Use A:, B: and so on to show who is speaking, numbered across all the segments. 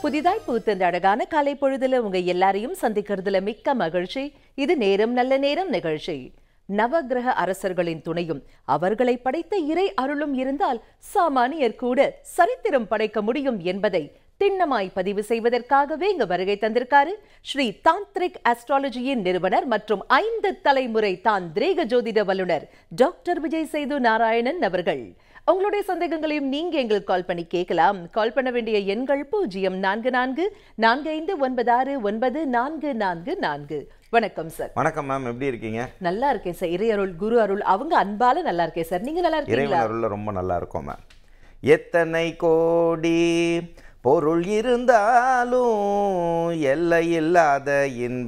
A: புதிதாய் பூத்த இந்த அழகான காலை பொழுதுல உங்க எல்லாரையும் சந்திக்கிறதுல மிக்க மகிழ்ச்சி இது நேரம் நல்ல நேரம் நிகழ்ச்சி நவக்கிரக அரசர்களின் துணையும் அவர்களை படைத்த இறை அருளும் இருந்தால் சாமானியர் கூட சரித்திரம் படைக்க முடியும் என்பதை திண்ணமாய் பதிவு செய்வதற்காகவே இங்கு வருகை தந்திருக்காரு ஸ்ரீ தாந்திரிக் அஸ்ட்ராலஜியின் நிறுவனர் மற்றும் ஐந்து தலைமுறை தாந்திரீக ஜோதிட வல்லுனர் டாக்டர் விஜய் சேது நாராயணன் அவர்கள் உங்களுடைய சந்தேகங்களையும் நீங்க எங்களுக்கு கால் பண்ணி கேட்கலாம் கால் பண்ண வேண்டிய எண்கள் பூஜ்ஜியம் நான்கு நான்கு நான்கு ஐந்து ஒன்பது ஆறு ஒன்பது நான்கு நான்கு நான்கு வணக்கம் சார்
B: வணக்கம் மேம் எப்படி இருக்கீங்க
A: நல்லா இருக்கேன் சார் இறை அருள் குரு அருள் அவங்க அன்பால நல்லா இருக்கேன் சார் நீங்க நல்லா இருக்கீங்களா
B: இறைவன் அருள்ல ரொம்ப நல்லா இருக்கும் மேம் எத்தனை கோடி பொருள் இருந்தாலும் எல்லை இல்லாத இன்ப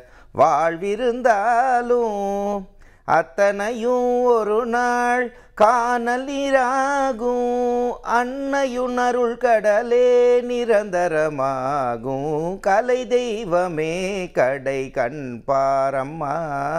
B: வாழ்விருந்தாலும் அத்தனையும் ஒரு நாள் காணல் நீராகும் அன்னையுன் அருள் கடலே நிரந்தரமாகும் கலை தெய்வமே கடை கண் பாரம்மா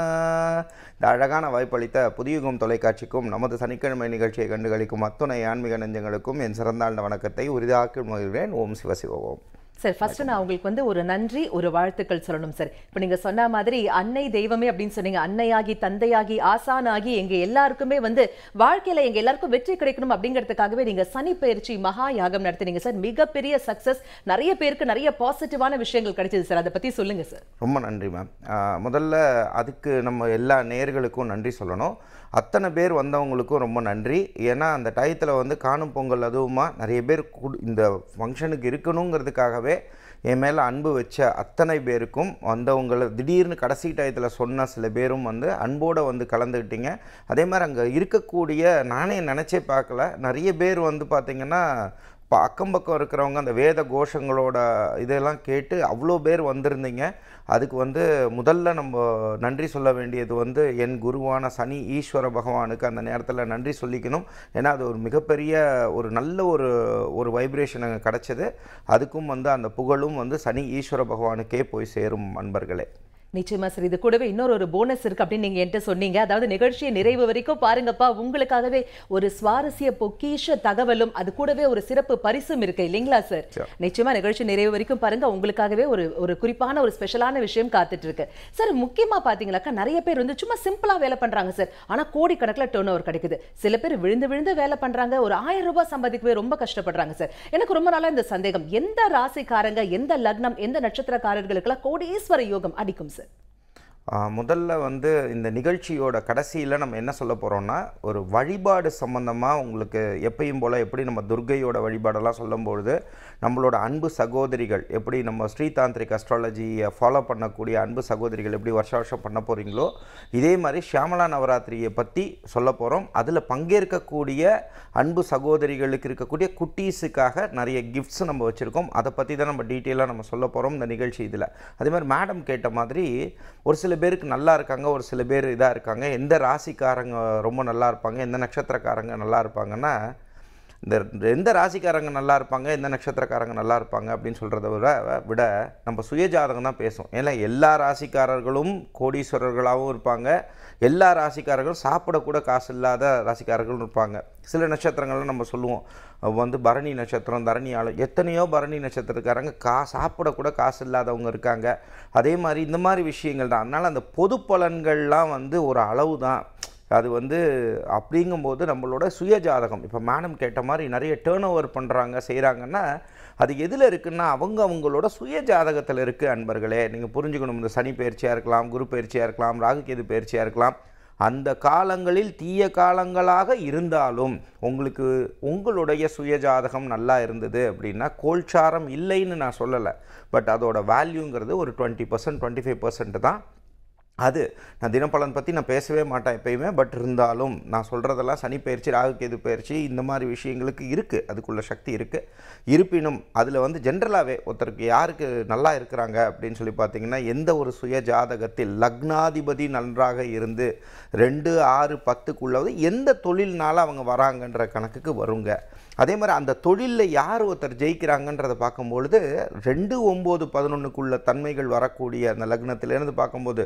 B: இந்த அழகான வாய்ப்பளித்த புதியுகம் தொலைக்காட்சிக்கும் நமது சனிக்கிழமை நிகழ்ச்சியை கண்டுகளிக்கும் அத்துணை ஆன்மீக நெஞ்சங்களுக்கும் என் சிறந்தாண்ட வணக்கத்தை உரிதாக்கி மகிழ்கிறேன் ஓம் சிவசிவ ஓம்
A: சார் ஃபர்ஸ்ட் நான் உங்களுக்கு வந்து ஒரு நன்றி ஒரு வாழ்த்துக்கள் சொல்லணும் சார் இப்போ நீங்க சொன்ன மாதிரி அன்னை தெய்வமே அப்படின்னு சொன்னீங்க அன்னையாகி தந்தையாகி ஆசானாகி எங்க எல்லாருக்குமே வந்து வாழ்க்கையில எங்க எல்லாருக்கும் வெற்றி கிடைக்கணும் அப்படிங்கிறதுக்காகவே நீங்க சனி பயிற்சி மகா யாகம் நடத்துனீங்க சார் மிகப்பெரிய சக்சஸ் நிறைய பேருக்கு நிறைய பாசிட்டிவான விஷயங்கள் கிடைச்சது சார் அதை பத்தி சொல்லுங்க சார்
B: ரொம்ப நன்றி மேம் முதல்ல அதுக்கு நம்ம எல்லா நேயர்களுக்கும் நன்றி சொல்லணும் அத்தனை பேர் வந்தவங்களுக்கும் ரொம்ப நன்றி ஏன்னா அந்த டயத்தில் வந்து காணும் பொங்கல் அதுவுமா நிறைய பேர் குடு- இந்த ஃபங்க்ஷனுக்கு இருக்கணுங்கிறதுக்காகவே என் மேலே அன்பு வச்ச அத்தனை பேருக்கும் வந்தவங்கள திடீர்னு கடைசி டயத்தில் சொன்ன சில பேரும் வந்து அன்போடு வந்து கலந்துக்கிட்டீங்க அதே மாதிரி அங்கே இருக்கக்கூடிய நானே நினச்சே பார்க்கல நிறைய பேர் வந்து பார்த்திங்கன்னா இப்போ அக்கம் பக்கம் இருக்கிறவங்க அந்த வேத கோஷங்களோட இதெல்லாம் கேட்டு அவ்வளோ பேர் வந்திருந்தீங்க அதுக்கு வந்து முதல்ல நம்ம நன்றி சொல்ல வேண்டியது வந்து என் குருவான சனி ஈஸ்வர பகவானுக்கு அந்த நேரத்தில் நன்றி சொல்லிக்கணும் ஏன்னா அது ஒரு மிகப்பெரிய ஒரு நல்ல ஒரு ஒரு வைப்ரேஷன் அங்கே கிடச்சிது அதுக்கும் வந்து அந்த புகழும் வந்து சனி ஈஸ்வர பகவானுக்கே போய் சேரும் அன்பர்களே
A: நிச்சயமா சார் இது கூடவே இன்னொரு ஒரு போனஸ் இருக்கு அப்படின்னு நீங்க என்கிட்ட சொன்னீங்க அதாவது நிகழ்ச்சியை நிறைவு வரைக்கும் பாருங்கப்பா உங்களுக்காகவே ஒரு சுவாரஸ்ய பொக்கிஷ தகவலும் அது கூடவே ஒரு சிறப்பு பரிசும் இருக்கு இல்லைங்களா சார் நிச்சயமா நிகழ்ச்சி நிறைவு வரைக்கும் பாருங்க உங்களுக்காகவே ஒரு ஒரு குறிப்பான ஒரு ஸ்பெஷலான விஷயம் காத்துட்டு இருக்கு சார் முக்கியமா பாத்தீங்கன்னாக்கா நிறைய பேர் வந்து சும்மா சிம்பிளா வேலை பண்றாங்க சார் ஆனா கோடிக்கணக்கில் டேர்ன் ஓவர் கிடைக்குது சில பேர் விழுந்து விழுந்து வேலை பண்றாங்க ஒரு ஆயிரம் ரூபாய் சம்பாதிக்கவே ரொம்ப கஷ்டப்படுறாங்க சார் எனக்கு ரொம்ப நாளா இந்த சந்தேகம் எந்த ராசிக்காரங்க எந்த லக்னம் எந்த நட்சத்திரக்காரர்களுக்கெல்லாம் கோடீஸ்வர யோகம் அடிக்கும் சார்
B: ஆ, முதல்ல வந்து இந்த நிகழ்ச்சியோட கடைசியில் நம்ம என்ன சொல்ல போகிறோம்னா ஒரு வழிபாடு சம்மந்தமாக உங்களுக்கு எப்பயும் போல் எப்படி நம்ம துர்கையோட வழிபாடெல்லாம் சொல்லும்பொழுது நம்மளோட அன்பு சகோதரிகள் எப்படி நம்ம ஸ்ரீதாந்திரிக் அஸ்ட்ராலஜியை ஃபாலோ பண்ணக்கூடிய அன்பு சகோதரிகள் எப்படி வருஷ வருஷம் பண்ண போகிறீங்களோ இதே மாதிரி ஷியாமலா நவராத்திரியை பற்றி சொல்ல போகிறோம் அதில் பங்கேற்கக்கூடிய அன்பு சகோதரிகளுக்கு இருக்கக்கூடிய குட்டீஸுக்காக நிறைய கிஃப்ட்ஸ் நம்ம வச்சுருக்கோம் அதை பற்றி தான் நம்ம டீட்டெயிலாக நம்ம சொல்ல போகிறோம் இந்த நிகழ்ச்சி இதில் அதே மாதிரி மேடம் கேட்ட மாதிரி ஒரு சில பேருக்கு நல்லா இருக்காங்க ஒரு சில பேர் இதாக இருக்காங்க எந்த ராசிக்காரங்க ரொம்ப நல்லா இருப்பாங்க எந்த நட்சத்திரக்காரங்க நல்லா இருப்பாங்கன்னா இந்த எந்த ராசிக்காரங்க நல்லா இருப்பாங்க எந்த நட்சத்திரக்காரங்க நல்லா இருப்பாங்க அப்படின்னு சொல்கிறத விட விட நம்ம சுயஜாதகம் தான் பேசும் ஏன்னா எல்லா ராசிக்காரர்களும் கோடீஸ்வரர்களாகவும் இருப்பாங்க எல்லா ராசிக்காரர்களும் சாப்பிடக்கூட காசு இல்லாத ராசிக்காரர்களும் இருப்பாங்க சில நட்சத்திரங்கள்லாம் நம்ம சொல்லுவோம் அஹ் வந்து பரணி நட்சத்திரம் தரணி ஆளு எத்தனையோ பரணி நட்சத்திரக்காரங்க கா சாப்பிடக்கூட காசு இல்லாதவங்க இருக்காங்க அதே மாதிரி இந்த மாதிரி விஷயங்கள் தான் அதனால் அந்த பொது பலன்கள்லாம் வந்து ஒரு அளவு தான் அது வந்து அப்படிங்கும்போது நம்மளோட சுயஜாதகம் இப்போ மேடம் கேட்ட மாதிரி நிறைய டேர்ன் ஓவர் பண்ணுறாங்க செய்கிறாங்கன்னா அது எதில் இருக்குன்னா அவங்க அவங்களோட சுய ஜாதகத்தில் இருக்குது அன்பர்களே நீங்கள் புரிஞ்சுக்கணும் இந்த சனி பயிற்சியாக இருக்கலாம் குரு பயிற்சியாக இருக்கலாம் ராகுகேது பயிற்சியாக இருக்கலாம் அந்த காலங்களில் தீய காலங்களாக இருந்தாலும் உங்களுக்கு உங்களுடைய சுயஜாதகம் நல்லா இருந்தது அப்படின்னா கோல்சாரம் இல்லைன்னு நான் சொல்லலை பட் அதோட வேல்யூங்கிறது ஒரு twenty percent twenty five percent தான் அது நான் தினப்பலன் பற்றி நான் பேசவே மாட்டேன் எப்பயுமே பட் இருந்தாலும் நான் சொல்கிறதெல்லாம் சனி பயிற்சி ராகுகேது பயிற்சி இந்த மாதிரி விஷயங்களுக்கு இருக்குது அதுக்குள்ள சக்தி இருக்குது இருப்பினும் அதில் வந்து ஜென்ரலாகவே ஒருத்தருக்கு யாருக்கு நல்லா இருக்கிறாங்க அப்படின்னு சொல்லி பார்த்தீங்கன்னா எந்த ஒரு சுய ஜாதகத்தில் லக்னாதிபதி நன்றாக இருந்து ரெண்டு ஆறு பத்துக்குள்ளவது எந்த தொழில்னால அவங்க வராங்கன்ற கணக்குக்கு வருங்க அதே மாதிரி அந்த தொழிலில் யார் ஒருத்தர் ஜெயிக்கிறாங்கன்றதை பார்க்கும்பொழுது ரெண்டு ஒம்பது பதினொன்றுக்குள்ள தன்மைகள் வரக்கூடிய அந்த லக்னத்திலேருந்து பார்க்கும்போது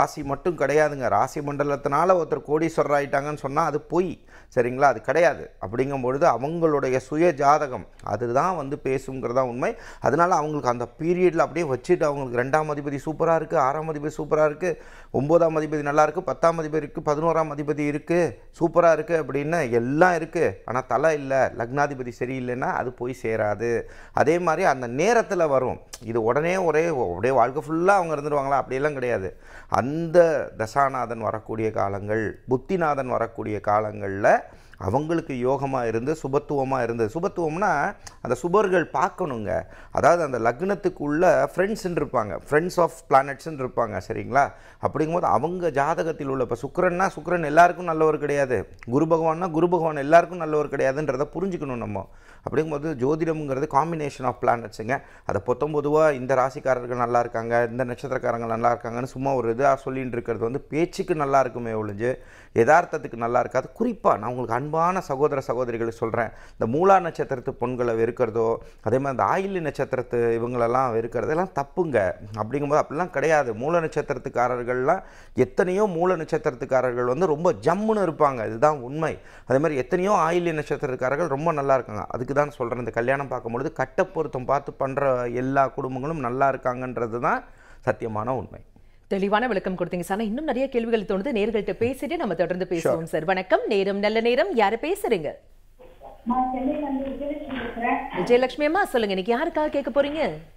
B: ராசி மட்டும் கிடையாதுங்க ராசி மண்டலத்தினால ஒருத்தர் கோடீஸ்வரர் ஆயிட்டாங்கன்னு சொன்னால் அது பொய் சரிங்களா அது கிடையாது அப்படிங்கும்பொழுது அவங்களுடைய சுய ஜாதகம் அதுதான் வந்து பேசுங்கிறதா உண்மை அதனால அவங்களுக்கு அந்த பீரியடில் அப்படியே வச்சுட்டு அவங்களுக்கு ரெண்டாம் அதிபதி சூப்பராக இருக்குது ஆறாம் அதிபதி சூப்பராக இருக்குது ஒம்போதாம் அதிபதி நல்லா இருக்குது பத்தாம் அதிபதி இருக்குது பதினோராம் அதிபதி இருக்குது சூப்பராக இருக்குது அப்படின்னு எல்லாம் இருக்குது ஆனால் தலை இல்லை லக்னாதிபதி சரியில்லைன்னா அது போய் சேராது அதே மாதிரி அந்த நேரத்தில் வரும் இது உடனே ஒரே அப்படியே வாழ்க்கை ஃபுல்லாக அவங்க இருந்துருவாங்களா அப்படியெல்லாம் கிடையாது அந்த தசாநாதன் வரக்கூடிய காலங்கள் புத்திநாதன் வரக்கூடிய காலங்களில் அவங்களுக்கு யோகமாக இருந்து சுபத்துவமாக இருந்து சுபத்துவம்னா அந்த சுபர்கள் பார்க்கணுங்க அதாவது அந்த லக்னத்துக்குள்ள ஃப்ரெண்ட்ஸ்ன்னு இருப்பாங்க ஃப்ரெண்ட்ஸ் ஆஃப் பிளானட்ஸ்ன்னு இருப்பாங்க சரிங்களா அப்படிங்கும்போது அவங்க ஜாதகத்தில் உள்ள இப்போ சுக்கிரன்னா சுக்கிரன் எல்லாருக்கும் நல்லவர் கிடையாது குரு பகவான்னா குரு பகவான் எல்லாருக்கும் நல்லவர் கிடையாதுன்றதை புரிஞ்சுக்கணும் நம்ம அப்படிங்கும்போது ஜோதிடம்ங்கிறது காம்பினேஷன் ஆஃப் பிளானட்ஸுங்க அதை பொத்தம் பொதுவாக இந்த ராசிக்காரர்கள் நல்லா இருக்காங்க இந்த நட்சத்திரக்காரங்க நல்லா இருக்காங்கன்னு சும்மா ஒரு இதாக சொல்லிட்டு இருக்கிறது வந்து பேச்சுக்கு நல்லா இருக்குமே ஒழிஞ்சு யதார்த்தத்துக்கு நல்லா இருக்காது குறிப்பாக நான் உங்களுக்கு அன்பான சகோதர சகோதரிகளுக்கு சொல்கிறேன் இந்த மூலா நட்சத்திரத்து பொண்களை வெறுக்கிறதோ அதே மாதிரி இந்த ஆயிலி நட்சத்திரத்து இவங்களெல்லாம் வெறுக்கிறதெல்லாம் தப்புங்க அப்படிங்கும்போது அப்படிலாம் கிடையாது மூல நட்சத்திரத்துக்காரர்கள்லாம் எத்தனையோ மூல நட்சத்திரத்துக்காரர்கள் வந்து ரொம்ப ஜம்முன்னு இருப்பாங்க இதுதான் உண்மை அதே மாதிரி எத்தனையோ ஆயிலி நட்சத்திரக்காரர்கள் ரொம்ப நல்லா இருக்காங்க அதுக்கு தான் சொல்கிறேன் இந்த கல்யாணம் பார்க்கும்பொழுது கட்ட பொருத்தம் பார்த்து பண்ணுற எல்லா குடும்பங்களும் நல்லா இருக்காங்கன்றது தான் சத்தியமான உண்மை
A: தெளிவான விளக்கம் கொடுத்தீங்க சார் ஆனா இன்னும் நிறைய கேள்விகள் தோணுது நேர்கள்ட்ட பேசிட்டு நம்ம தொடர்ந்து பேசுவோம் சார் வணக்கம் நேரம் நல்ல நேரம் யாரு பேசுறீங்க
C: நான் சென்னையில இருந்து விஜயலட்சுமி பேசுறேன்
A: விஜயலட்சுமி அம்மா சொல்லுங்க இன்னைக்கு யாருக்காக கேட்க போறீங்க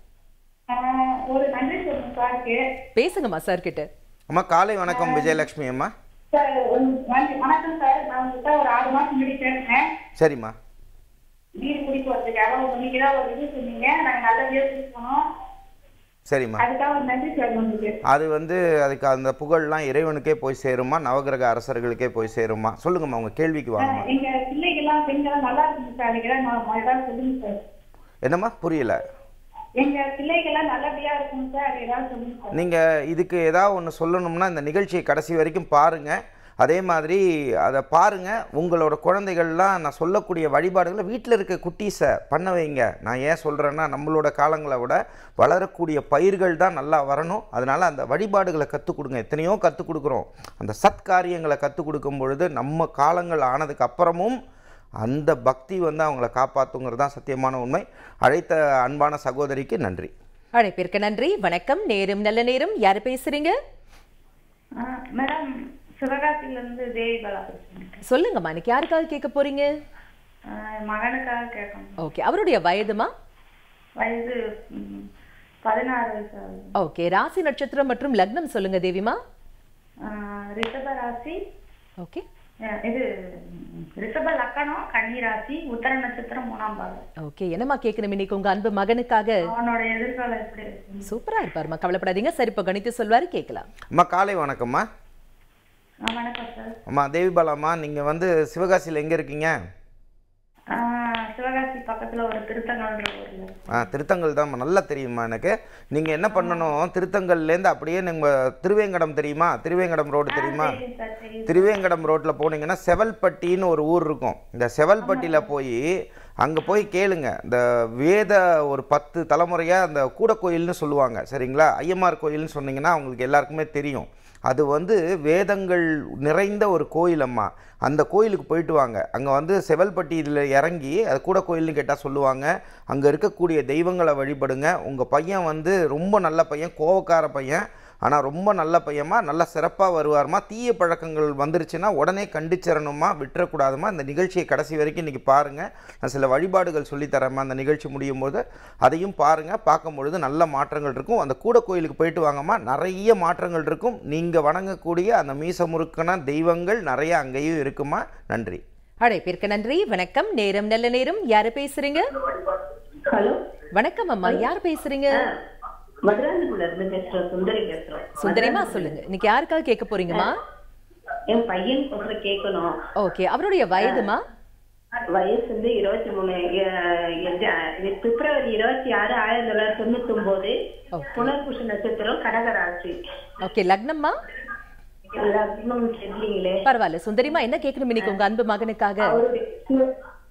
C: ஆஹ் ஒரு நன்றி சொல்லுங்க சாருக்கு
A: பேசுங்கம்மா சார் கிட்ட
B: அம்மா காலை வணக்கம் விஜயலட்சுமி அம்மா
C: சார் ஒரு நன்றி வணக்கம் சார் நான் உங்ககிட்ட ஒரு ஆறு மாசம் முன்னாடி பேசுனேன்
B: சரிம்மா
C: வீடு குடிக்கு வரதுக்காக ஒரு இன்னைக்கு தான் ஒரு இது சொன்னீங்க நாங்க நல்லபடியா பேசணும்
B: சரிம்மா
C: அதுக்காக ஒரு நன்றி சார் உங்களுக்கு
B: அது வந்து அதுக்கு அந்த புகழ்லாம் இறைவனுக்கே போய் சேருமா நவகிரக அரசர்களுக்கே போய் சேருமா சொல்லுங்கம்மா உங்க கேள்விக்கு வாங்கம்மா
C: ஆஹ் எங்க பிள்ளைகள்லாம் பெண்கள்லாம் நல்லா இருக்குங்க சார் அதுக்கு நான் ஏதாவது சொல்லுங்க சார்
B: என்னம்மா புரியல
C: எங்க பிள்ளைகள்லாம் நல்லபடியா இருக்குங்க சார் அது ஏதாவது சொல்லுங்க சார்
B: நீங்கள் இதுக்கு ஏதாவது ஒன்று சொல்லணும்னா இந்த நிகழ்ச்சியை கடைசி வரைக்கும் பாருங்கள் அதே மாதிரி அதை பாருங்கள் உங்களோட குழந்தைகள்லாம் நான் சொல்லக்கூடிய வழிபாடுகளை வீட்டில் இருக்க குட்டீஸை பண்ண வைங்க நான் ஏன் சொல்கிறேன்னா நம்மளோட காலங்களை விட வளரக்கூடிய பயிர்கள் தான் நல்லா வரணும் அதனால் அந்த வழிபாடுகளை கற்றுக் கொடுங்க எத்தனையோ கற்றுக் கொடுக்குறோம் அந்த சத்காரியங்களை கற்றுக் கொடுக்கும் பொழுது நம்ம காலங்கள் ஆனதுக்கு அப்புறமும் அந்த பக்தி வந்து அவங்கள காப்பாற்றுங்கிறது தான் சத்தியமான உண்மை அழைத்த அன்பான சகோதரிக்கு நன்றி
A: அழைப்பிற்கு நன்றி வணக்கம் நேரம் நல்ல நேரம் யாரு பேசுறீங்க
C: மேடம் சிவகாசில இருந்து தேவி பாலா பேசுறேன்
A: சொல்லுங்கம்மா இன்னைக்கு யாருக்காக கேட்க போறீங்க
C: ஆஹ் மகனுக்காக கேட்கணும்
A: ஓகே அவருடைய வயதுமா
C: வயது ம், பதினாறு வயசு ஆகுது
A: ஓகே ராசி நட்சத்திரம் மற்றும் லக்னம் சொல்லுங்க தேவிமா
C: ஆஹ் ரிஷப ராசி
A: ஓகே
C: அஹ் இது ம், ரிஷப லக்கணம் கன்னி ராசி உத்தர நட்சத்திரம் மூணாம் பாகம்
A: ஓகே என்னம்மா கேட்கணும் இன்னைக்கு உங்க அன்பு மகனுக்காக
C: அவனோட எதிர்காலம் எப்படி இருக்கு
A: சூப்பரா இருப்பாருமா கவலைப்படாதீங்க சரி இப்போ கணித்து சொல்வாரு கேட்கலாம்
B: அம்மா காலை வணக்கம்மா
C: ஆஹ் வணக்கம் சார்
B: அம்மா தேவிபாலாம்மா நீங்கள் வந்து சிவகாசியில் எங்கே இருக்கீங்க
C: ஆஹ் சிவகாசி பக்கத்துல ஒரு திருத்தங்கல்ன்ற ஊர்ல
B: ஆ திருத்தங்கல் தான் நல்லா தெரியுமா எனக்கு நீங்கள் என்ன பண்ணணும் திருத்தங்கல்லேருந்து அப்படியே நீங்கள் திருவேங்கடம் தெரியுமா திருவேங்கடம் ரோடு தெரியுமா
C: தெரியும் சார் தெரியும்
B: திருவேங்கடம் ரோட்டில் போனீங்கன்னா செவல்பட்டின்னு ஒரு ஊர் இருக்கும் இந்த செவல்பட்டியில் போய் அங்கே போய் கேளுங்க இந்த வேத ஒரு பத்து தலைமுறையாக அந்த கூட கோயில்னு சொல்லுவாங்க சரிங்களா ஐயமார் கோயில்னு சொன்னீங்கன்னா அவங்களுக்கு எல்லாருக்குமே தெரியும் அது வந்து வேதங்கள் நிறைந்த ஒரு கோயில் அம்மா அந்த கோயிலுக்கு போயிட்டு வாங்க அங்கே வந்து செவல்பட்டியில் இறங்கி அது கூட கோயில்னு கேட்டால் சொல்லுவாங்க அங்கே இருக்கக்கூடிய தெய்வங்களை வழிபடுங்க உங்கள் பையன் வந்து ரொம்ப நல்ல பையன் கோவக்கார பையன் ஆனால் ரொம்ப நல்ல பையமா நல்லா சிறப்பாக வருவாருமா தீய பழக்கங்கள் வந்துருச்சுன்னா உடனே கண்டிச்சிடணுமா விட்டுறக்கூடாதுமா இந்த நிகழ்ச்சியை கடைசி வரைக்கும் இன்றைக்கி பாருங்கள் நான் சில வழிபாடுகள் சொல்லித்தரேம்மா அந்த நிகழ்ச்சி முடியும் போது அதையும் பாருங்கள் பார்க்கும் பொழுது நல்ல மாற்றங்கள் இருக்கும் அந்த கூட கோயிலுக்கு போயிட்டு வாங்கம்மா நிறைய மாற்றங்கள் இருக்கும் நீங்கள் வணங்கக்கூடிய அந்த மீச முறுக்கான தெய்வங்கள் நிறைய அங்கேயும் இருக்குமா நன்றி
A: அழைப்பிற்கு நன்றி வணக்கம் நேரம் நல்ல நேரம் யாரு பேசுறீங்க
D: ஹலோ
A: வணக்கம் அம்மா யார் பேசுறீங்க
D: மதுராந்தகுல இருந்து பேசுறோம் சுந்தரி பேசுறோம்
A: சுந்தரிமா சொல்லுங்க இன்னைக்கு யாருக்காக கேட்க போறீங்கம்மா
D: என் பையன் ஒருத்தர் கேட்கணும்
A: ஓகே அவருடைய வயதுமா
D: வயசு வந்து இருபத்தி மூணு அஹ், எங்க- இது பிப்ரவரி இருபத்தி ஆறு ஆயிரத்தி தொள்ளாயிரத்தி தொண்ணூத்தி ஒன்பது
A: Okay.
D: புனர்பூச நட்சத்திரம் கடகராசி
A: ஓகே லக்னம்மா
D: லக்னம் தெரியலீங்களே
A: பரவாயில்ல சுந்தரிமா என்ன கேட்கணும் இன்னைக்கு உங்க அன்பு மகனுக்காக
D: அவருடைய சிவ-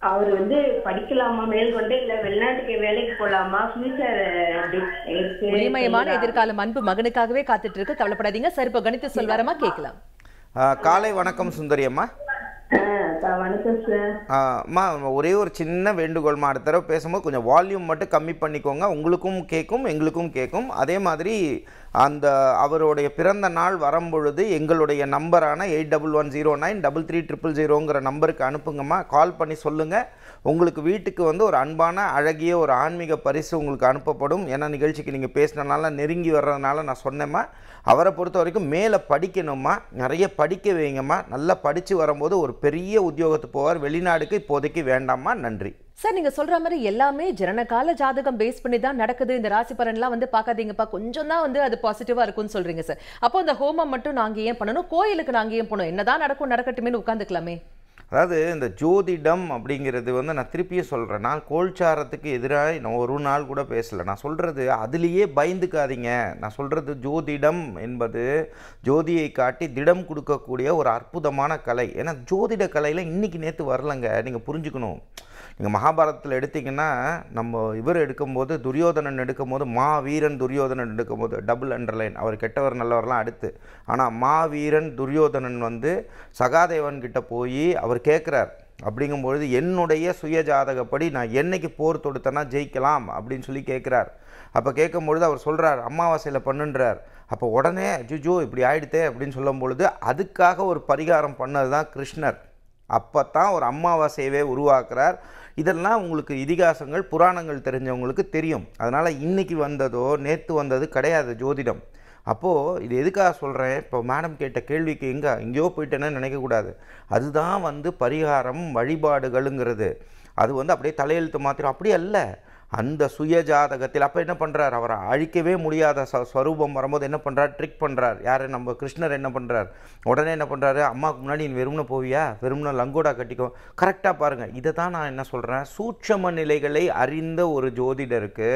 D: அவர் வந்து படிக்கலாமா மேல்கொண்டு இல்ல வெளிநாட்டுக்கு வேலைக்கு போலாமா ஃபியூச்சர் இருக்கு
A: ஒளிமயமான
D: தெரியல.
A: எதிர்காலம் அன்பு மகனுக்காகவே காத்துட்டு இருக்கு கவலைப்படாதீங்க சரி இப்போ கணித்து சொல்வாரமா கேட்கலாம்
B: ஆ, காலை வணக்கம் சுந்தரி அம்மா
D: ஆ, சார், வணக்கம் சார்
B: ஆ, அம்மா ஒரே ஒரு சின்ன வேண்டுகோள்மா அடுத்த தடவை பேசும்போது கொஞ்சம் வால்யூம் மட்டும் கம்மி பண்ணிக்கோங்க உங்களுக்கும் கேட்கும் எங்களுக்கும் கேட்கும் அதே மாதிரி அந்த அவருடைய பிறந்த நாள் வரும்பொழுது எங்களுடைய நம்பரான eight double one zero nine double three triple ஜீரோங்கிற நம்பருக்கு அனுப்புங்கம்மா கால் பண்ணி சொல்லுங்கள் உங்களுக்கு வீட்டுக்கு வந்து ஒரு அன்பான அழகிய ஒரு ஆன்மீக பரிசு உங்களுக்கு அனுப்பப்படும் ஏன்னா நிகழ்ச்சிக்கு நீங்கள் பேசினனால நெருங்கி வர்றதுனால நான் சொன்னேம்மா அவரை பொறுத்த வரைக்கும் மேலே படிக்கணும்மா நிறைய படிக்க வைங்கம்மா நல்லா படித்து வரும்போது ஒரு பெரிய உத்தியோகத்துக்கு போவார் வெளிநாடுக்கு இப்போதைக்கு வேண்டாம்மா நன்றி
A: சார் நீங்க சொல்ற மாதிரி எல்லாமே ஜனனகால ஜாதகம் பேஸ் பண்ணி தான் நடக்குது இந்த ராசி பலன்லாம் வந்து பார்க்காதீங்கப்பா கொஞ்சம் தான் வந்து அது பாசிட்டிவா இருக்கும்னு சொல்றீங்க சார் அப்போ இந்த ஹோமம் மட்டும் நாங்க ஏன் பண்ணணும் கோயிலுக்கு நாங்க ஏன் போகணும் என்னதான் நடக்கும் நடக்கட்டுமேனு உட்காந்துக்கலாமே
B: அதாவது இந்த ஜோதிடம் அப்படிங்கிறது வந்து நான் திருப்பியும் சொல்கிறேன் நான் கோல்சாரத்துக்கு எதிராக நான் ஒரு நாள் கூட பேசலை நான் சொல்கிறது அதுலேயே பயந்துக்காதீங்க நான் சொல்கிறது ஜோதிடம் என்பது ஜோதியை காட்டி திடம் கொடுக்கக்கூடிய ஒரு அற்புதமான கலை ஏன்னா ஜோதிட கலையில் இன்றைக்கி நேற்று வரலங்க நீங்கள் புரிஞ்சுக்கணும் நீங்கள் மகாபாரதத்தில் எடுத்தீங்கன்னா நம்ம இவர் எடுக்கும்போது துரியோதனன் எடுக்கும்போது மா வீரன் துரியோதனன் எடுக்கும்போது டபுள் அண்டர்லைன் அவர் கெட்டவர் நல்லவர்லாம் அடுத்து ஆனால் மா வீரன் துரியோதனன் வந்து சகாதேவன் கிட்ட போய் அவர் கேட்குறார் அப்படிங்கும்பொழுது என்னுடைய சுய ஜாதகப்படி நான் என்னைக்கு போர் தொடுத்தேன்னா ஜெயிக்கலாம் அப்படின்னு சொல்லி கேட்குறார் அப்போ கேட்கும்பொழுது அவர் சொல்கிறார் அமாவாசையில் பண்ணுன்றார் அப்போ உடனே ஜுஜோ இப்படி ஆயிடுத்தே அப்படின்னு சொல்லும் பொழுது அதுக்காக ஒரு பரிகாரம் பண்ணது தான் கிருஷ்ணர் அப்போ தான் ஒரு அமாவாசையவே உருவாக்குறார் இதெல்லாம் உங்களுக்கு இதிகாசங்கள் புராணங்கள் தெரிஞ்சவங்களுக்கு தெரியும் அதனால் இன்னைக்கு வந்ததோ நேற்று வந்தது கிடையாது ஜோதிடம் அப்போது இது எதுக்காக சொல்கிறேன் இப்போ மேடம் கேட்ட கேள்விக்கு எங்கே எங்கேயோ போயிட்டேன்னு நினைக்கக்கூடாது அதுதான் வந்து பரிகாரம் வழிபாடுகளுங்கிறது அது வந்து அப்படியே தலையெழுத்து மாத்திரம் அப்படி அல்ல அந்த சுய ஜாதகத்தில் அப்போ என்ன பண்ணுறார் அவரை அழிக்கவே முடியாத ச ஸ்வரூபம் வரும்போது என்ன பண்ணுறார் ட்ரிக் பண்ணுறார் யார் நம்ம கிருஷ்ணர் என்ன பண்ணுறார் உடனே என்ன பண்ணுறாரு அம்மாவுக்கு முன்னாடி நீ வெறும்னு போவியா வெறும்னு லங்கோடா கட்டிக்கோ கரெக்டாக பாருங்கள் இதை தான் நான் என்ன சொல்கிறேன் சூட்சம நிலைகளை அறிந்த ஒரு ஜோதிடருக்கு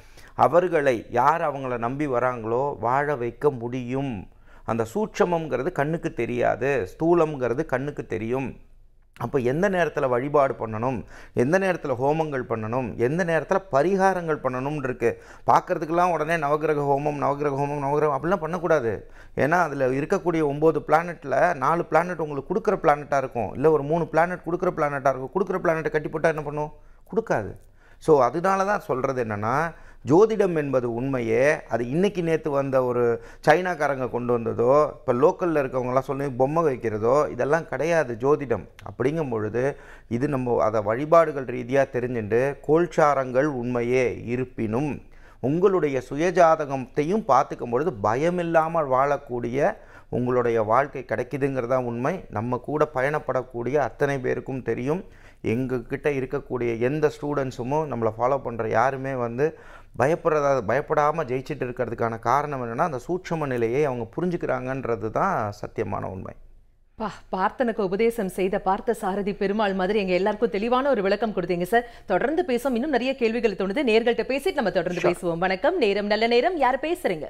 B: அவர்களை யார் அவங்கள நம்பி வராங்களோ வாழ வைக்க முடியும் அந்த சூட்சமங்கிறது கண்ணுக்கு தெரியாது ஸ்தூலம்ங்கிறது கண்ணுக்கு தெரியும் அப்போ எந்த நேரத்தில் வழிபாடு பண்ணணும் எந்த நேரத்தில் ஹோமங்கள் பண்ணணும் எந்த நேரத்தில் பரிகாரங்கள் பண்ணணும்னு இருக்கு பார்க்கறதுக்கெல்லாம் உடனே நவகிரக ஹோமம் நவகிரக ஹோமம் நவகிரகம் அப்படிலாம் பண்ணக்கூடாது ஏன்னா அதில் இருக்கக்கூடிய ஒம்பது பிளானெட்டில் நாலு பிளானெட் உங்களுக்கு கொடுக்குற பிளானெட்டாக இருக்கும் இல்லை ஒரு மூணு பிளானெட் கொடுக்குற பிளானெட்டாக இருக்கும் கொடுக்குற பிளானெட்டை கட்டி போட்டால் என்ன பண்ணும் கொடுக்காது ஸோ அதனால தான் சொல்கிறது என்னென்னா ஜோதிடம் என்பது உண்மையே அது இன்னைக்கு நேற்று வந்த ஒரு சைனாக்காரங்க கொண்டு வந்ததோ இப்போ லோக்கலில் இருக்கவங்கலாம் சொல்லி பொம்மை வைக்கிறதோ இதெல்லாம் கிடையாது ஜோதிடம் அப்படிங்கும் பொழுது இது நம்ம அதை வழிபாடுகள் ரீதியாக தெரிஞ்சுட்டு கோல்சாரங்கள் உண்மையே இருப்பினும் உங்களுடைய சுயஜாதகத்தையும் பார்த்துக்கும் பொழுது பயமில்லாமல் வாழக்கூடிய உங்களுடைய வாழ்க்கை கிடைக்குதுங்கிறதா உண்மை நம்ம கூட பயணப்படக்கூடிய அத்தனை பேருக்கும் தெரியும் எங்ககிட்ட இருக்கக்கூடிய எந்த ஸ்டூடெண்ட்ஸுமோ நம்மளை ஃபாலோ பண்ணுற யாருமே வந்து பயப்படுறதா பயப்படாமல் ஜெயிச்சிட்டு இருக்கிறதுக்கான காரணம் என்னென்னா அந்த சூட்சம நிலையை அவங்க புரிஞ்சுக்கிறாங்கன்றது தான் சத்தியமான உண்மை
A: பா பார்த்தனுக்கு உபதேசம் செய்த பார்த்த சாரதி பெருமாள் மாதிரி எங்க எல்லாருக்கும் தெளிவான ஒரு விளக்கம் கொடுத்தீங்க சார் தொடர்ந்து பேசும் இன்னும் நிறைய கேள்விகள் தோணுது நேர்கள்ட்ட பேசிட்டு நம்ம தொடர்ந்து பேசுவோம் வணக்கம் நேரம் நல்ல நேரம் யார் பேசுறீங்க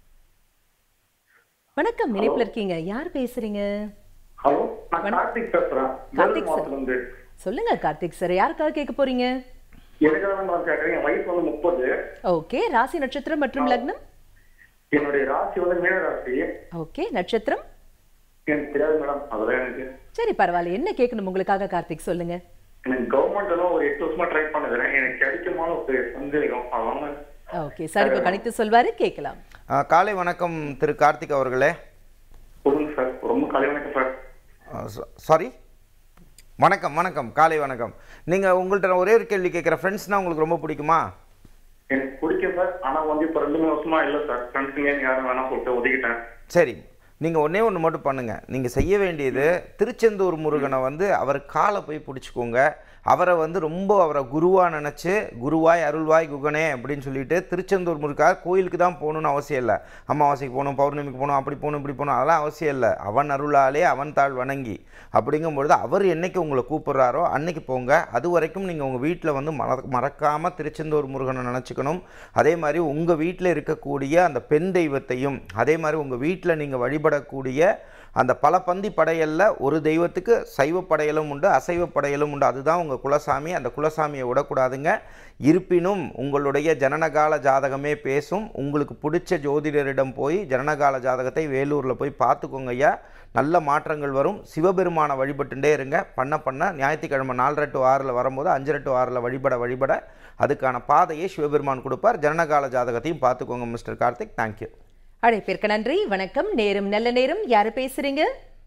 A: வணக்கம் இணைப்புல இருக்கீங்க யார் பேசுறீங்க
E: ஹலோ நான் கார்த்திக் பேசுறேன்
A: கார்த்திக் சார்.
E: மாசத்துல இருந்து
A: சொல்லுங்க கார்த்திக் சார் யாருக்காக கேட்க போறீங்க
E: எனக்காக நான் கேட்கறேன் என் வயசு வந்து முப்பது
A: ஓகே ராசி நட்சத்திரம் மற்றும் லக்னம்
E: என்னுடைய ராசி வந்து மீன ராசி
A: ஓகே நட்சத்திரம்
E: எனக்கு தெரியாது மேடம் அதெல்லாம் எனக்கு
A: சரி பரவாயில்ல என்ன கேட்கணும் உங்களுக்காக கார்த்திக் சொல்லுங்க
E: எனக்கு கவர்மெண்ட் எல்லாம் ஒரு எட்டு வருஷமா ட்ரை பண்ணுறேன் எனக்கு கிடைக்குமான ஒரு சந்தேகம் அதனால
A: ஓகே சார் இப்போ கணித்து சொல்வாரு கேட்கலாம்
B: ஆ, காலை வணக்கம் திரு கார்த்திக் அவர்களே
E: சொல்லுங்க சார் ரொம்ப கலை வணக்கம் சார்
B: சாரி வணக்கம் வணக்கம் காலை வணக்கம் நீங்கள் உங்கள்கிட்ட நான் ஒரே ஒரு கேள்வி கேட்குறேன் ஃப்ரெண்ட்ஸ்னால் உங்களுக்கு ரொம்ப பிடிக்குமா
E: எனக்கு பிடிக்கும் சார் ஆனா வந்து இப்ப ரெண்டு மூணு வருஷமா இல்ல சார் ஃப்ரெண்ட்ஸுங்க யாரும் வேணாம் சொல்லிட்டு ஒதுக்கிட்டேன்
B: சரி நீங்கள் ஒன்றே ஒன்று மட்டும் பண்ணுங்கள் நீங்கள் செய்ய வேண்டியது திருச்செந்தூர் முருகனை வந்து அவர் காலை போய் பிடிச்சிக்கோங்க அவரை வந்து ரொம்ப அவரை குருவாக நினச்சி குருவாய் அருள்வாய் குகனே அப்படின்னு சொல்லிட்டு திருச்செந்தூர் முருகா கோயிலுக்கு தான் போகணுன்னு அவசியம் இல்லை அமாவாசைக்கு போகணும் பௌர்ணமிக்கு போகணும் அப்படி போகணும் இப்படி போகணும் அதெல்லாம் அவசியம் இல்லை அவன் அருளாலே அவன் தாழ் வணங்கி அப்படிங்கும்பொழுது அவர் என்னைக்கு உங்களை கூப்பிட்றாரோ அன்னைக்கு போங்க அது வரைக்கும் நீங்கள் உங்கள் வீட்டில் வந்து மற மறக்காமல் திருச்செந்தூர் முருகனை நினச்சிக்கணும் அதே மாதிரி உங்கள் வீட்டில் இருக்கக்கூடிய அந்த பெண் தெய்வத்தையும் அதே மாதிரி உங்கள் வீட்டில் நீங்கள் வழிபடக்கூடிய அந்த பல பந்தி படையலில் ஒரு தெய்வத்துக்கு சைவ படையலும் உண்டு அசைவ படையலும் உண்டு அதுதான் உங்கள் குலசாமி அந்த குலசாமியை விடக்கூடாதுங்க இருப்பினும் உங்களுடைய ஜனனகால ஜாதகமே பேசும் உங்களுக்கு பிடிச்ச ஜோதிடரிடம் போய் ஜனனகால ஜாதகத்தை வேலூரில் போய் பார்த்துக்கோங்க ஐயா நல்ல மாற்றங்கள் வரும் சிவபெருமானை வழிபட்டுட்டே இருங்க பண்ண பண்ண ஞாயிற்றுக்கிழமை நாலரை டு ஆறில் வரும்போது அஞ்சரை டு ஆறில் வழிபட வழிபட அதுக்கான பாதையை சிவபெருமான் கொடுப்பார் ஜனனகால ஜாதகத்தையும் பார்த்துக்கோங்க மிஸ்டர் கார்த்திக் தேங்க்யூ
A: அழைப்பிற்கு நன்றி வணக்கம் நேரம் நல்ல நேரம் யாரு பேசுறீங்க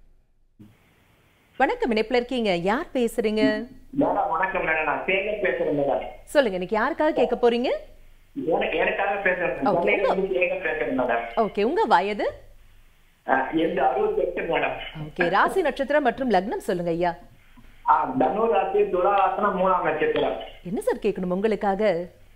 A: வணக்கம் இணைப்புல இருக்கீங்க யார் பேசுறீங்க
F: மேடம் வணக்கம் மேடம் நான் சேகர் பேசுறேன் மேடம்
A: சொல்லுங்க இன்னைக்கு யாருக்காக கேட்க போறீங்க
F: எனக்கு- எனக்காக பேசுறேன்
A: Okay.
F: சென்னையில இருந்து சேகர் பேசுறேன் மேடம்
A: ஓகே உங்க வயது
F: அஹ், எந்த அறுபத்தி எட்டு மேடம்
A: ஓகே ராசி நட்சத்திரம் மற்றும் லக்னம் சொல்லுங்க ஐயா
F: ஆஹ், தனு ராசி துளாராசனம் மூணாம் நட்சத்திரம்
A: என்ன சார் கேட்கணும் உங்களுக்காக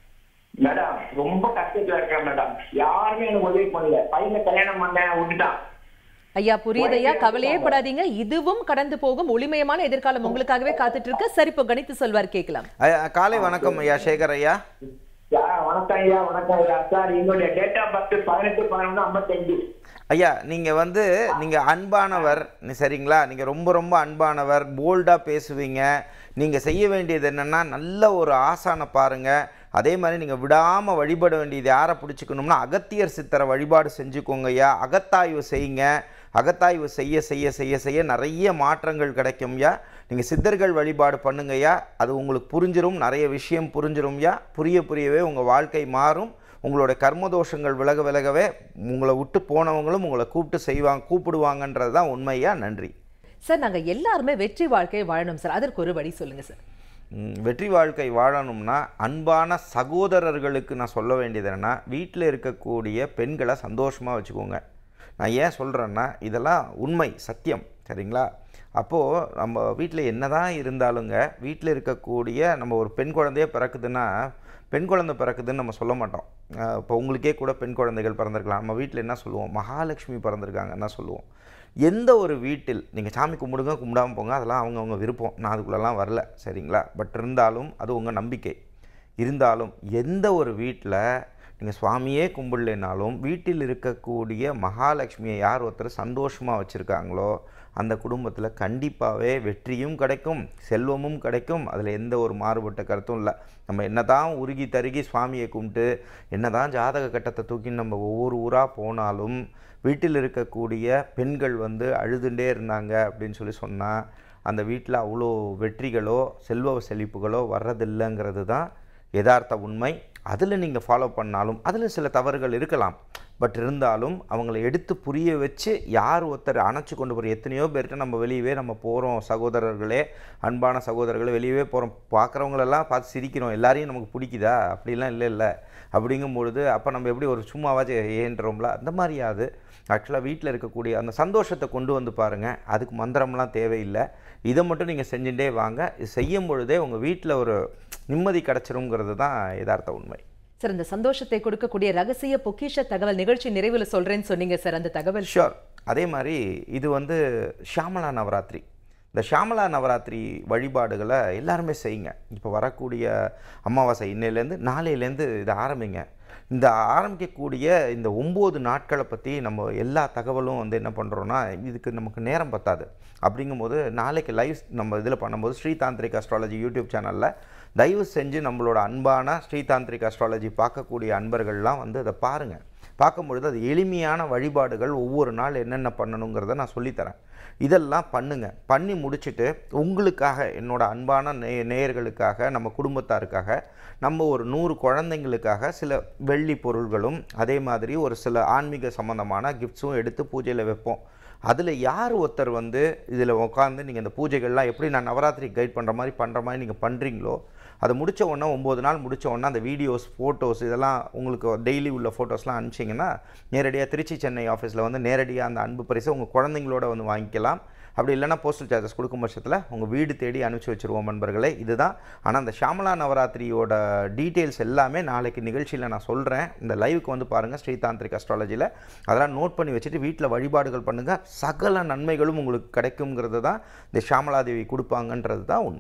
F: மேடம் ரொம்ப கஷ்டத்துல இருக்கேன் மேடம் யாருமே எனக்கு உதவி பண்ணல பையனை கல்யாணம் பண்ண விட்டுட்டான்
A: ஐயா புரியுது ஐயா கவலையே படாதீங்க இதுவும் கடந்து போகும் ஒளிமயமான எதிர்காலம் உங்களுக்காகவே காத்துட்டு இருக்கு சரி இப்போ கணித்து சொல்வார் கேட்கலாம்
B: ஐயா, காலை வணக்கம் ஐயா சேகர் ஐயா
F: யா, வணக்கம் ஐயா வணக்கம் ஐயா சார் என்னுடைய டேட் ஆஃப் பர்த் பதினெட்டு பதினொன்று ஐம்பத்தஞ்சு
B: ஐயா நீங்கள் வந்து நீங்கள் அன்பானவர் நீ- சரிங்களா நீங்கள் ரொம்ப ரொம்ப அன்பானவர் போல்டாக பேசுவீங்க நீங்கள் செய்ய வேண்டியது என்னென்னா நல்ல ஒரு ஆசானை பாருங்கள் அதே மாதிரி நீங்கள் விடாமல் வழிபட வேண்டியது யாரை பிடிச்சிக்கணும்னா அகத்தியர் சித்தரை வழிபாடு செஞ்சுக்கோங்க ஐயா அகத்தாய்வு செய்யுங்க அகத்தாய்வு செய்ய செய்ய செய்ய செய்ய நிறைய மாற்றங்கள் கிடைக்கும் ஐயா நீங்கள் சித்தர்கள் வழிபாடு பண்ணுங்கய்யா அது உங்களுக்கு புரிஞ்சிரும் நிறைய விஷயம் புரிஞ்சிரும் ஐயா புரிய புரியவே உங்கள் வாழ்க்கை மாறும் உங்களோட கர்மதோஷங்கள் விலக விலகவே உங்களை விட்டு போனவங்களும் உங்களை கூப்பிட்டு செய்வாங்க கூப்பிடுவாங்கன்றது தான் உண்மையா நன்றி
A: சார் நாங்க எல்லாருமே வெற்றி வாழ்க்கையை வாழணும் சார் அதற்கு ஒரு வழி சொல்லுங்க சார்
B: ம், வெற்றி வாழ்க்கை வாழணும்னா அன்பான சகோதரர்களுக்கு நான் சொல்ல வேண்டியது என்னென்னா வீட்டில் இருக்கக்கூடிய பெண்களை சந்தோஷமாக வச்சுக்கோங்க நான் ஏன் சொல்கிறேன்னா இதெல்லாம் உண்மை சத்தியம் சரிங்களா அப்போது நம்ம வீட்டில் என்னதான் இருந்தாலுங்க வீட்டில் இருக்கக்கூடிய நம்ம ஒரு பெண் குழந்தையே பிறக்குதுன்னா பெண் குழந்தை பிறக்குதுன்னு நம்ம சொல்ல மாட்டோம் அஹ் இப்போ உங்களுக்கே கூட பெண் குழந்தைகள் பிறந்திருக்கலாம் நம்ம வீட்டில் என்ன சொல்லுவோம் மகாலட்சுமி பிறந்திருக்காங்கன்னா சொல்லுவோம் எந்த ஒரு வீட்டில் நீங்கள் சாமி கும்பிடுங்க கும்பிடாம போங்க அதெல்லாம் அவங்கவுங்க விருப்பம் நான் அதுக்குள்ளெல்லாம் வரல சரிங்களா பட் இருந்தாலும் அது உங்கள் நம்பிக்கை இருந்தாலும் எந்த ஒரு வீட்டில் நீங்கள் சுவாமியே கும்பிடலைனாலும் வீட்டில் இருக்கக்கூடிய மகாலட்சுமியை யார் ஒருத்தர் சந்தோஷமாக வச்சுருக்காங்களோ அந்த குடும்பத்தில் கண்டிப்பாகவே வெற்றியும் கிடைக்கும் செல்வமும் கிடைக்கும் அதில் எந்த ஒரு மாறுபட்ட கருத்தும் இல்லை நம்ம என்னதான் உருகி தருகி சுவாமியை கும்பிட்டு என்னதான் ஜாதக கட்டத்தை தூக்கி நம்ம ஒவ்வொரு ஊராக போனாலும் வீட்டில் இருக்கக்கூடிய பெண்கள் வந்து அழுதுண்டே இருந்தாங்க அப்படின்னு சொல்லி சொன்னால் அந்த வீட்டில் அவ்வளோ வெற்றிகளோ செல்வ செழிப்புகளோ வர்றதில்லைங்கிறது தான் யதார்த்த உண்மை அதில் நீங்கள் ஃபாலோ பண்ணாலும் அதில் சில தவறுகள் இருக்கலாம் பட் இருந்தாலும் அவங்கள எடுத்து புரிய வச்சு யார் ஒருத்தர் அணைச்சி கொண்டு போகிற எத்தனையோ பேர்கிட்ட நம்ம வெளியவே நம்ம போகிறோம் சகோதரர்களே அன்பான சகோதரர்களே வெளியவே போகிறோம் பார்க்குறவங்களெல்லாம் பார்த்து சிரிக்கிறோம் எல்லாரையும் நமக்கு பிடிக்குதா அப்படிலாம் இல்லை இல்லை அப்படிங்கும்பொழுது அப்போ நம்ம எப்படி ஒரு சும்மாவாச்சும் ஏன்றோம்ல அந்த மாதிரியாது ஆக்சுவலாக வீட்டில் இருக்கக்கூடிய அந்த சந்தோஷத்தை கொண்டு வந்து பாருங்கள் அதுக்கு மந்திரம்லாம் தேவையில்லை இதை மட்டும் நீங்கள் செஞ்சுட்டே வாங்க இது செய்யும் பொழுதே உங்கள் வீட்டில் ஒரு நிம்மதி கிடச்சிருங்கிறது தான் யதார்த்த உண்மை
A: சார் இந்த சந்தோஷத்தை கொடுக்கக்கூடிய ரகசிய பொக்கிஷ தகவல் நிகழ்ச்சி நிறைவில் சொல்றேன்னு சொன்னீங்க சார் அந்த தகவல்
B: ஷுர் அதே மாதிரி இது வந்து ஷியாமலா நவராத்திரி இந்த ஷியாமலா நவராத்திரி வழிபாடுகளை எல்லாருமே செய்யுங்க இப்போ வரக்கூடிய அமாவாசை இன்னையிலேருந்து நாளையிலேருந்து இதை ஆரம்பிங்க இந்த ஆரம்பிக்கக்கூடிய இந்த ஒம்பது நாட்களை பற்றி நம்ம எல்லா தகவலும் வந்து என்ன பண்ணுறோன்னா இதுக்கு நமக்கு நேரம் பத்தாது அப்படிங்கும்போது நாளைக்கு லைவ் நம்ம இதில் பண்ணும்போது ஸ்ரீதாந்திரிக் அஸ்ட்ராலஜி யூடியூப் சேனலில் தயவு செஞ்சு நம்மளோட அன்பான ஸ்ரீதாந்திரிக் அஸ்ட்ராலஜி பார்க்கக்கூடிய அன்பர்கள்லாம் வந்து அதை பாருங்கள் பார்க்கும்பொழுது அது எளிமையான வழிபாடுகள் ஒவ்வொரு நாள் என்னென்ன பண்ணணுங்கிறத நான் சொல்லித்தரேன் இதெல்லாம் பண்ணுங்க பண்ணி முடிச்சுட்டு உங்களுக்காக என்னோட அன்பான நே நேயர்களுக்காக நம்ம குடும்பத்தாருக்காக நம்ம ஒரு நூறு குழந்தைங்களுக்காக சில வெள்ளி பொருள்களும் அதே மாதிரி ஒரு சில ஆன்மீக சம்மந்தமான கிஃப்ட்ஸும் எடுத்து பூஜையில் வைப்போம் அதில் யார் ஒருத்தர் வந்து இதில் உட்காந்து நீங்கள் இந்த பூஜைகள்லாம் எப்படி நான் நவராத்திரி கைட் பண்ணுற மாதிரி பண்ணுற மாதிரி நீங்கள் பண்ணுறீங்களோ அதை முடிச்ச உடனே ஒம்பது நாள் முடிச்ச உடனே அந்த வீடியோஸ் ஃபோட்டோஸ் இதெல்லாம் உங்களுக்கு டெய்லி உள்ள ஃபோட்டோஸ்லாம் அனுப்பிச்சிங்கன்னா நேரடியாக திருச்சி சென்னை ஆஃபீஸில் வந்து நேரடியாக அந்த அன்பு பரிசை உங்கள் குழந்தைங்களோட வந்து வாங்கிக்கலாம் அப்படி இல்லைன்னா போஸ்டல் சார்ஜஸ் கொடுக்கும் பட்சத்தில் உங்கள் வீடு தேடி அனுப்பிச்சி வச்சுருவோம் நண்பர்களே இதுதான் ஆனால் அந்த ஷாமலா நவராத்திரியோட டீட்டெயில்ஸ் எல்லாமே நாளைக்கு நிகழ்ச்சியில் நான் சொல்கிறேன் இந்த லைவுக்கு வந்து பாருங்கள் ஸ்ரீதாந்திரிக் அஸ்ட்ராலஜியில் அதெல்லாம் நோட் பண்ணி வச்சுட்டு வீட்டில் வழிபாடுகள் பண்ணுங்கள் சகல நன்மைகளும் உங்களுக்கு கிடைக்குங்கிறது தான் இந்த ஷாமலாதேவி கொடுப்பாங்கன்றது தான் உண்மை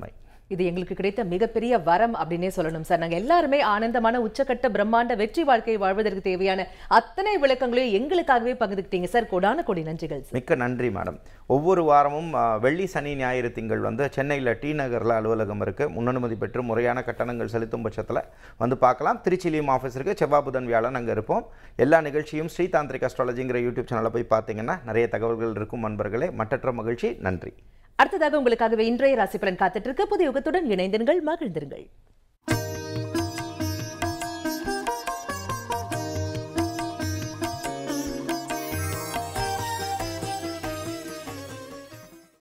A: இது எங்களுக்கு கிடைத்த மிகப்பெரிய வரம் அப்படின்னே சொல்லணும் சார் நாங்க எல்லாருமே ஆனந்தமான உச்சக்கட்ட பிரம்மாண்ட வெற்றி வாழ்க்கையை வாழ்வதற்கு தேவையான அத்தனை விளக்கங்களையும் எங்களுக்காகவே பகிர்ந்துக்கிட்டீங்க சார் கொடான கொடி நன்றிகள் சார்
B: மிக்க நன்றி மேடம் ஒவ்வொரு வாரமும் ஆ, வெள்ளி சனி ஞாயிறு திங்கள் வந்து சென்னையில் டி நகரில் அலுவலகம் இருக்குது முன்னனுமதி பெற்று முறையான கட்டணங்கள் செலுத்தும் பட்சத்தில் வந்து பார்க்கலாம் திருச்சிலையும் ஆஃபீஸ் இருக்குது செவ்வாய் புதன் வியாழன் அங்கே இருப்போம் எல்லா நிகழ்ச்சியும் ஸ்ரீதாந்திரிக் அஸ்ட்ராலஜிங்கிற யூடியூப் சேனலில் போய் பார்த்தீங்கன்னா நிறைய தகவல்கள் இருக்கும் நண்பர்களே மற்றற்ற மகிழ்ச்சி நன்றி
A: அடுத்ததாக உங்களுக்காகவே இன்றைய ராசி பலன் காத்துட்டு இருக்கு புதிய யுகத்துடன் இணைந்திருங்கள் மகிழ்ந்திருங்கள்